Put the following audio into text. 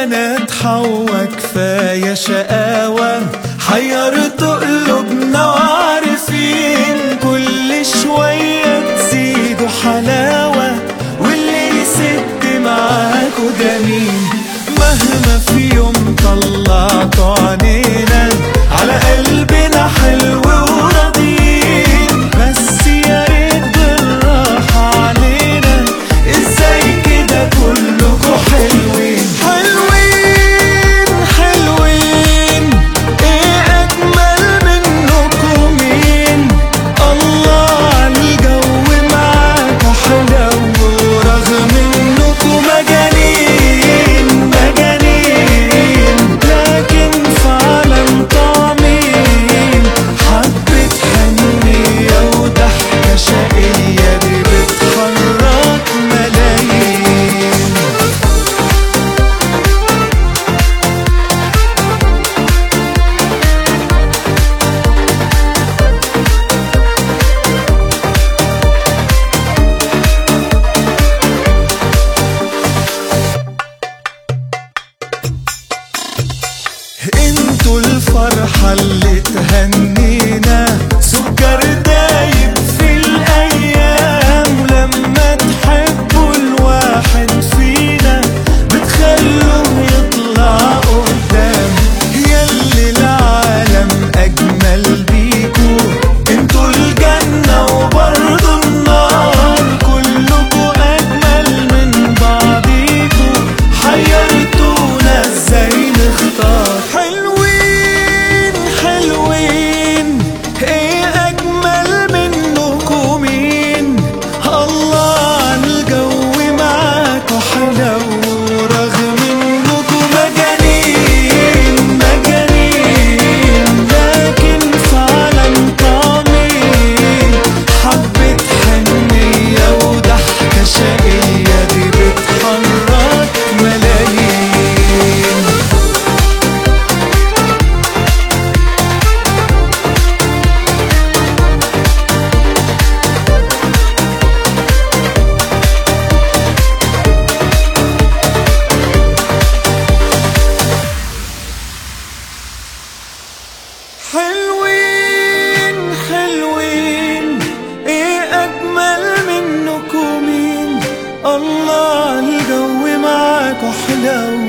بنات حوا كفاية شقاوة حيرتوا قلوبنا وعارفين كل شوية تزيدوا حلاوة واللي يسد معاكوا ده مين مهما في يوم طلعتوا عنينا على قلبنا حلو وراضيين بس يا ريت بالراحة علينا ازاي كده كلكوا حلوين حلوين حلوين ايه اجمل منكم مين الله عالجو معاكوا حلو رغم انكم مجانين مجانين لكن فعلا طعمين حبة حنية وضحكة شقية دي بتحرك ملايين انتوا الفرحة اللي تهنينا سكر دايب في الأيام لما تحبوا الواحد فينا بتخلوه يطلع قدام ياللي العالم أجمل بيكو انتوا الجنة وبرضه النار كلكوا أجمل من بعضيكو حيرتونا ازاي نختار حلوين حلوين ايه اجمل منكم مين الله عالجو معاكوا حلو رغم انكم مجانين مجانين لكن فعلا طعمين حبة حنية وضحكة شقية دي بتحرك ملايين حلوين حلوين ايه اجمل منكم مين الله عالجو معاكوا حلو